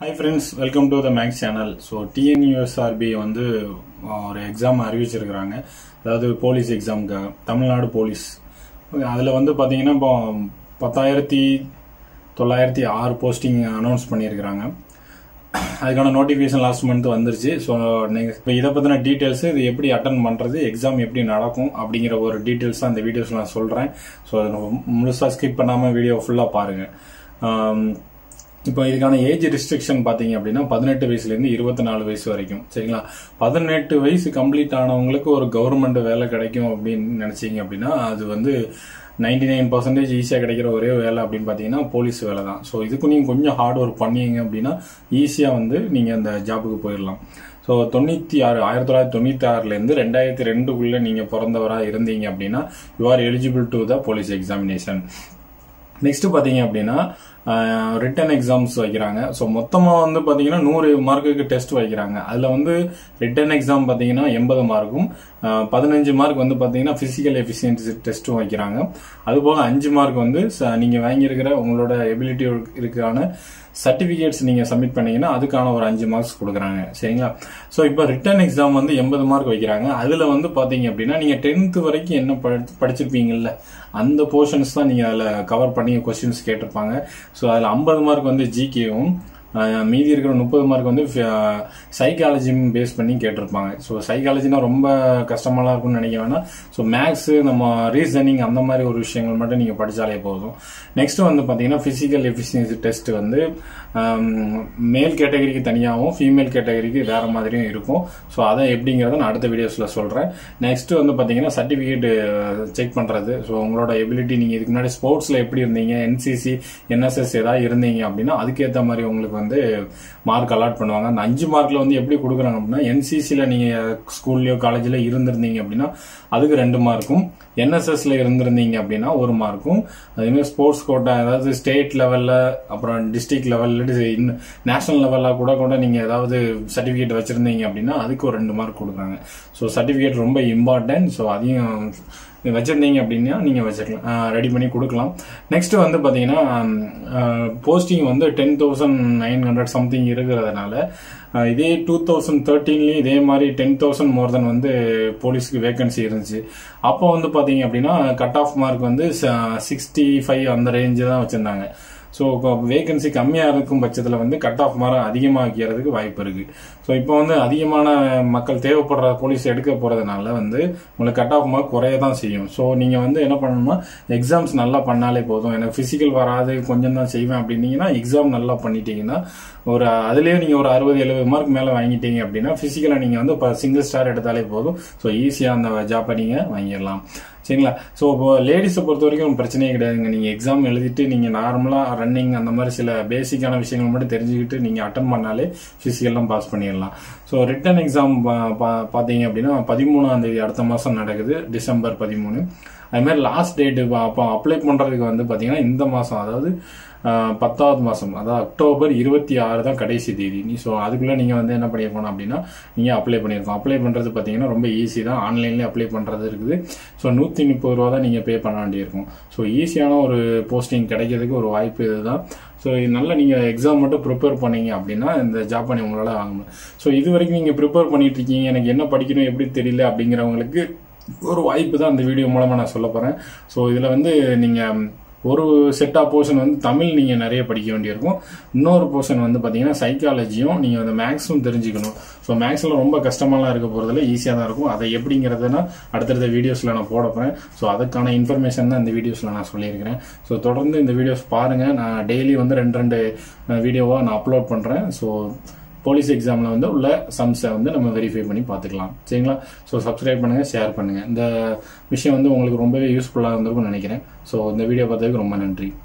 hi friends welcome to the Max channel so TNUSRB வந்து uh, ஒரு exam அறிவிச்சிருக்கிறாங்க அதாவது போலீஸ் எக்ஸாமுக்கு தமிழ்நாடு போலீஸ் அதில் வந்து பார்த்தீங்கன்னா இப்போ பத்தாயிரத்தி தொள்ளாயிரத்தி ஆறு போஸ்டிங் அனௌன்ஸ் பண்ணியிருக்கிறாங்க அதுக்கான நோட்டிஃபிகேஷன் லாஸ்ட் மந்த் வந்துருச்சு ஸோ இப்போ இதை பற்றின டீட்டெயில்ஸ் இது எப்படி அட்டன் பண்ணுறது எக்ஸாம் எப்படி நடக்கும் அப்படிங்கிற ஒரு டீட்டெயில்ஸ் தான் இந்த வீடியோஸ் நான் சொல்கிறேன் ஸோ அதை முழுசாக ஸ்கிப் பண்ணாமல் வீடியோ ஃபுல்லாக பாருங்கள் இப்போ இதுக்கான ஏஜ் ரெஸ்ட்ரிக்ஷன் பார்த்தீங்க அப்படின்னா பதினெட்டு வயசுலேருந்து இருபத்தி நாலு வயசு வரைக்கும் சரிங்களா பதினெட்டு வயசு கம்ப்ளீட் ஆனவங்களுக்கு ஒரு கவர்மெண்ட் வேலை கிடைக்கும் அப்படின்னு நினச்சிங்க அப்படின்னா அது வந்து நைன்டி நைன் பர்சன்டேஜ் ஈஸியாக கிடைக்கிற ஒரே வேலை அப்படின்னு பார்த்தீங்கன்னா போலீஸ் வேலை தான் ஸோ இதுக்கு நீங்கள் கொஞ்சம் ஹார்ட் ஒர்க் பண்ணீங்க அப்படின்னா ஈஸியாக வந்து நீங்கள் அந்த ஜாபுக்கு போயிடலாம் ஸோ தொண்ணூற்றி ஆறு ஆயிரத்தி தொள்ளாயிரத்தி தொண்ணூற்றி ஆறுலேருந்து ரெண்டாயிரத்தி ரெண்டுக்குள்ளே நீங்கள் பிறந்தவராக இருந்தீங்க அப்படின்னா you are eligible to the police examination next பாத்தீங்க அப்படின்னா ரிட்டன் எக்ஸாம்ஸ் வைக்கிறாங்க ஸோ மொத்தமாக வந்து பார்த்தீங்கன்னா நூறு மார்க்குக்கு டெஸ்ட் வைக்கிறாங்க அதில் வந்து ரிட்டன் எக்ஸாம் பார்த்தீங்கன்னா எண்பது மார்க்கும் பதினஞ்சு மார்க் வந்து பார்த்தீங்கன்னா ஃபிசிக்கல் எஃபிஷியன்சி டெஸ்ட்டும் வைக்கிறாங்க அதுபோக அஞ்சு மார்க் வந்து ச- நீங்க வாங்கியிருக்கிற உங்களோட எபிலிட்டி இருக்கான சர்டிஃபிகேட்ஸ் நீங்க சப்மிட் பண்ணீங்கன்னா அதுக்கான ஒரு அஞ்சு மார்க்ஸ் கொடுக்குறாங்க சரிங்களா ஸோ இப்போ ரிட்டன் எக்ஸாம் வந்து எண்பது மார்க் வைக்கிறாங்க அதுல வந்து பாத்தீங்க அப்படின்னா நீங்க டென்த் வரைக்கும் என்ன படி- படிச்சிருப்பீங்கல்ல அந்த போர்ஷன்ஸ் தான் நீங்க அதுல கவர் பண்ணி கொஸ்டின்ஸ் கேட்டிருப்பாங்க ஸோ அதுல ஐம்பது மார்க் வந்து ஜிகேவும் மீதி இருக்கிற முப்பது மார்க் வந்து சைக்காலஜி பேஸ் பண்ணி கேட்டிருப்பாங்க ஸோ சைக்காலஜினா ரொம்ப கஷ்டமாலாம் இருக்கும்னு நினைக்க வேணாம் ஸோ மேக்ஸ் நம்ம ரீசனிங் அந்த மாதிரி ஒரு விஷயங்கள் மட்டும் நீங்கள் படித்தாலே போதும் நெக்ஸ்ட் வந்து பார்த்தீங்கன்னா ஃபிசிக்கல் எஃபிஷியன்சி டெஸ்ட் வந்து மேல் கேட்டகரிக்கு தனியாகவும் ஃபீமேல் கேட்டகரிக்கு வேற மாதிரியும் இருக்கும் ஸோ அதை எப்படிங்கிறத நான் அடுத்த வீடியோஸில் சொல்கிறேன் நெக்ஸ்ட் வந்து பார்த்தீங்கன்னா சர்டிஃபிகேட் செக் பண்ணுறது ஸோ உங்களோட எபிலிட்டி நீங்கள் இதுக்கு முன்னாடி ஸ்போர்ட்ஸில் எப்படி இருந்தீங்க என்சிசி என்எஸ்எஸ் ஏதாவது இருந்தீங்க அப்படின்னா அதுக்கேற்ற மாதிரி உங்களுக்கு வந்து மார்க் அலாட் பண்ணுவாங்க அந்த அஞ்சு மார்க்கில் வந்து எப்படி கொடுக்குறாங்க அப்படின்னா என்சிசியில் நீங்கள் ஸ்கூல்லையோ காலேஜில் இருந்திருந்தீங்க அப்படின்னா அதுக்கு ரெண்டு மார்க்கும் என்எஸ்எஸ்ல இருந்திருந்தீங்க அப்படின்னா ஒரு மார்க்கும் அதேமாதிரி ஸ்போர்ட்ஸ் கோட்டா அதாவது ஸ்டேட் லெவல்ல அப்புறம் டிஸ்ட்ரிக்ட் லெவல் நேஷனல் லெவல்ல கூட கூட நீங்க ஏதாவது சர்டிபிகேட் வச்சிருந்தீங்க அப்படின்னா அதுக்கு ஒரு ரெண்டு மார்க் கொடுக்குறாங்க ஸோ சர்டிபிகேட் ரொம்ப இம்பார்ட்டன்ட் ஸோ அதையும் வச்சிருந்தீங்க அப்படின்னா நீங்க வச்சுக்கலாம் ரெடி பண்ணி கொடுக்கலாம் நெக்ஸ்ட் வந்து பாத்தீங்கன்னா போஸ்டிங் வந்து ten thousand nine hundred something இருக்கிறதுனால அஹ், இதே டூ தௌசண்ட் தேர்ட்டீன்லயும் இதே மாதிரி டென் தௌசண்ட் மோர் தென் வந்து போலீஸ்க்கு வேகன்சி இருந்துச்சு அப்போ வந்து பாத்தீங்க அப்படின்னா கட் ஆஃப் மார்க் வந்து சிக்ஸ்டி ஃபைவ் அந்த ரேஞ்சு தான் வச்சிருந்தாங்க ஸோ வேகன்சி கம்மியாக இருக்கும் பட்சத்தில் வந்து கட் ஆஃப் மார்க் அதிகமாக்கிறதுக்கு வாய்ப்பு இருக்கு ஸோ இப்போ வந்து அதிகமான மக்கள் தேவைப்படுற போலீஸ் எடுக்க போறதுனால வந்து உங்களுக்கு கட் ஆஃப் மார்க் குறைய தான் செய்யும் ஸோ நீங்கள் வந்து என்ன பண்ணணும்னா எக்ஸாம்ஸ் நல்லா பண்ணாலே போதும் எனக்கு ஃபிசிக்கல் வராது கொஞ்சம் தான் செய்வேன் அப்படின்னீங்கன்னா எக்ஸாம் நல்லா பண்ணிட்டீங்கன்னா ஒரு அதுலேயே நீங்கள் ஒரு அறுபது எழுபது மார்க் மேலே வாங்கிட்டீங்க அப்படின்னா ஃபிசிக்கலாக நீங்கள் வந்து இப்போ சிங்கிள் ஸ்டார் எடுத்தாலே போதும் ஸோ ஈஸியாக அந்த ஜாப்பை நீங்கள் வாங்கிடலாம் சரிங்களா ஸோ இப்போ லேடிஸை பொறுத்த வரைக்கும் பிரச்சனையே கிடையாதுங்க நீங்கள் எக்ஸாம் எழுதிட்டு நீங்கள் நார்மலாக ரன்னிங் அந்த மாதிரி சில பேசிக்கான விஷயங்கள் மட்டும் தெரிஞ்சுக்கிட்டு நீங்கள் அட்டன் பண்ணாலே ஃபிசிக்கல்லாம் பாஸ் பண்ணிடலாம் ஸோ ரிட்டன் எக்ஸாம் பார்த்தீங்க அப்படின்னா பதிமூணாம் தேதி அடுத்த மாதம் நடக்குது டிசம்பர் பதிமூணு அது மாதிரி லாஸ்ட் டேட்டு அப்போ அப்ளை பண்ணுறதுக்கு வந்து பார்த்தீங்கன்னா இந்த மாதம் அதாவது ஆஹ், பத்தாவது மாதம் அதாவது அக்டோபர் இருபத்தி ஆறு தான் கடைசி தேதி நீ ஸோ அதுக்குள்ளே நீங்கள் வந்து என்ன பண்ணியிருக்கணும் அப்படின்னா நீங்கள் அப்ளை பண்ணியிருக்கோம் அப்ளை பண்ணுறது பார்த்தீங்கன்னா ரொம்ப ஈஸி தான் ஆன்லைன்லேயே அப்ளை பண்ணுறது இருக்குது ஸோ நூற்றி முப்பது ரூபா தான் நீங்கள் பே பண்ண வேண்டியிருக்கும் ஸோ ஈஸியான ஒரு போஸ்டிங் கிடைக்கிறதுக்கு ஒரு வாய்ப்பு இதுதான் ஸோ இது நல்லா நீங்கள் எக்ஸாம் மட்டும் ப்ரிப்பேர் பண்ணீங்க அப்படின்னா இந்த ஜாப் பண்ணி உங்களால் வாங்க முடியும் ஸோ இது வரைக்கும் நீங்கள் ப்ரிப்பேர் பண்ணிட்டு இருக்கீங்க எனக்கு என்ன படிக்கணும் எப்படி தெரியல அப்படிங்கிறவங்களுக்கு ஒரு வாய்ப்பு தான் இந்த வீடியோ மூலமாக நான் சொல்ல போகிறேன் ஸோ இதில் வந்து நீங்கள் ஒரு செட் ஆஃப் போர்ஷன் வந்து தமிழ் நீங்கள் நிறைய படிக்க வேண்டியிருக்கும் இன்னொரு போர்ஷன் வந்து பார்த்தீங்கன்னா சைக்காலஜியும் நீங்கள் அந்த மேக்ஸும் தெரிஞ்சுக்கணும் ஸோ மேக்ஸில் ரொம்ப கஷ்டமாலாம் இருக்க போகிறதுல ஈஸியாக தான் இருக்கும் அதை எப்படிங்கிறதுனா அடுத்தடுத்த வீடியோஸில் நான் போட போகிறேன் ஸோ அதுக்கான இன்ஃபர்மேஷன் தான் இந்த வீடியோஸில் நான் சொல்லியிருக்கிறேன் ஸோ தொடர்ந்து இந்த வீடியோஸ் பாருங்கள் நான் டெய்லி வந்து ரெண்டு ரெண்டு வீடியோவாக நான் அப்லோட் பண்ணுறேன் ஸோ போலீஸ் எக்ஸாமில் வந்து உள்ள சம்ஸை வந்து நம்ம வெரிஃபை பண்ணி பார்த்துக்கலாம் சரிங்களா ஸோ சப்ஸ்கிரைப் பண்ணுங்கள் ஷேர் பண்ணுங்கள் இந்த விஷயம் வந்து உங்களுக்கு ரொம்பவே யூஸ்ஃபுல்லாக இருந்திருக்கும்னு நினைக்கிறேன் ஸோ இந்த வீடியோ பார்த்ததுக்கு ரொம்ப நன்றி